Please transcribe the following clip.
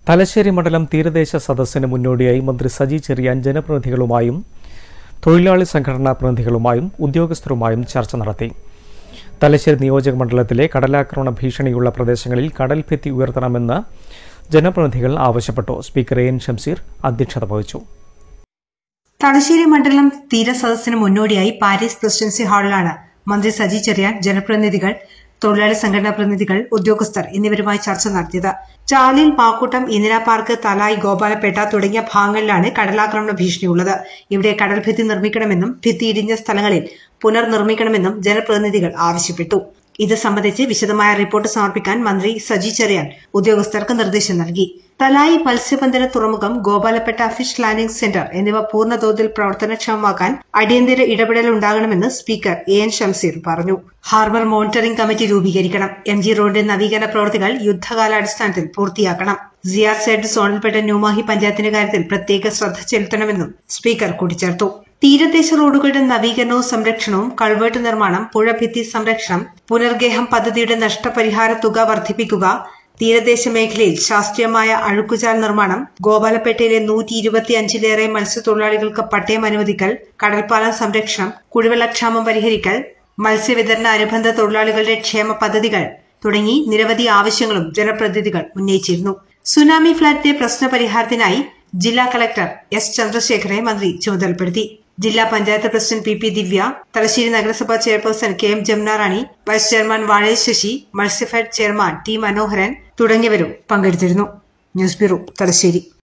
തലശ്ശേരി മണ്ഡലം തീരദേശ സദസ്സിന് മുന്നോടിയായി മന്ത്രി സജി ചെറിയാൻ ജനപ്രതിനിധികളുമായും തൊഴിലാളി സംഘടനാ പ്രതിനിധികളുമായും ഉദ്യോഗസ്ഥരുമായും ചർച്ച നടത്തി തലശ്ശേരി നിയോജക മണ്ഡലത്തിലെ കടലാക്രമണ ഭീഷണിയുള്ള പ്രദേശങ്ങളിൽ കടൽ ഭിത്തി ഉയർത്തണമെന്ന് ജനപ്രതിനിധികൾ ആവശ്യപ്പെട്ടു സ്പീക്കർ എ എൻ ഷംസീർ അധ്യക്ഷത വഹിച്ചു തലശ്ശേരി മണ്ഡലം തീരസദസ്സിന് മുന്നോടിയായി പാരീസ് പ്രസിഡൻസി ഹാളിലാണ് മന്ത്രി സജി ചെറിയാൻ ജനപ്രതിനിധികൾ തൊഴിലാളി സംഘടനാ പ്രതിനിധികൾ ഉദ്യോഗസ്ഥർ എന്നിവരുമായി ചർച്ച നടത്തിയത് ചാലിൽ പാക്കൂട്ടം ഇന്ദിരാ പാർക്ക് തലായി ഗോപാലപേട്ട തുടങ്ങിയ ഭാഗങ്ങളിലാണ് കടലാക്രമണ ഭീഷണിയുള്ളത് ഇവിടെ കടൽ ഭിത്തി നിർമ്മിക്കണമെന്നും ഭിത്തി ഇടിഞ്ഞ സ്ഥലങ്ങളിൽ പുനർനിർമ്മിക്കണമെന്നും ജനപ്രതിനിധികൾ ആവശ്യപ്പെട്ടു ഇത് സംബന്ധിച്ച് വിശദമായ റിപ്പോർട്ട് സമർപ്പിക്കാൻ മന്ത്രി സജി ചെറിയാൻ ഉദ്യോഗസ്ഥർക്ക് നിർദ്ദേശം നൽകി തലായി മത്സ്യബന്ധന തുറമുഖം ഗോപാലപേട്ട ഫിഷ് ലാൻഡിംഗ് സെന്റർ എന്നിവ പൂർണ്ണതോതിൽ പ്രവർത്തനക്ഷമമാക്കാൻ അടിയന്തര ഇടപെടൽ ഉണ്ടാകണമെന്ന് സ്പീക്കർ എ എൻ ഷംസീർ പറഞ്ഞു ഹാർബർ മോണിറ്ററിംഗ് കമ്മിറ്റി രൂപീകരിക്കണം എം ജി റോഡിന്റെ നവീകരണ പ്രവൃത്തികൾ യുദ്ധകാലാടിസ്ഥാനത്തിൽ പൂർത്തിയാക്കണം സിയാർ സൈഡ് സോണിൽപ്പെട്ട ന്യൂമാഹി പഞ്ചായത്തിന്റെ കാര്യത്തിൽ പ്രത്യേക ശ്രദ്ധ ചെലുത്തണമെന്നും സ്പീക്കർ കൂട്ടിച്ചേർത്തു തീരദേശ റോഡുകളുടെ നവീകരണവും സംരക്ഷണവും കൾവേട്ട് നിർമ്മാണം പുഴഭിത്തി സംരക്ഷണം പുനർഗേഹം പദ്ധതിയുടെ നഷ്ടപരിഹാര തുക വർദ്ധിപ്പിക്കുക തീരദേശ മേഖലയിൽ ശാസ്ത്രീയമായ അഴുക്കുചാൽ നിർമ്മാണം ഗോപാലപേട്ടയിലെ നൂറ്റി ഇരുപത്തിയഞ്ചിലേറെ മത്സ്യത്തൊഴിലാളികൾക്ക് പട്ടയം അനുവദിക്കൽ കടൽപ്പാലം സംരക്ഷണം കുടിവെള്ളക്ഷാമം പരിഹരിക്കൽ മത്സ്യവിതരണ അനുബന്ധ തൊഴിലാളികളുടെ ക്ഷേമ പദ്ധതികൾ തുടങ്ങി നിരവധി ആവശ്യങ്ങളും ജനപ്രതിനിധികൾ ഉന്നയിച്ചിരുന്നു സുനാമി ഫ്ളാറ്റിന്റെ പ്രശ്ന പരിഹാരത്തിനായി ജില്ലാ കളക്ടർ എസ് ചന്ദ്രശേഖരെ മന്ത്രി ചുമതലപ്പെടുത്തി ജില്ലാ panchayat president P P Divya Thalassery നഗരസഭാ chairperson K M Jamuna Rani vice chairman വാഴേ ശശി മത്സ്യഫെഡ് ചെയർമാൻ ടി മനോഹരൻ തുടങ്ങിയവരും പങ്കെടുത്തിരുന്നു ന്യൂസ് ബ്യൂറോ തലശ്ശേരി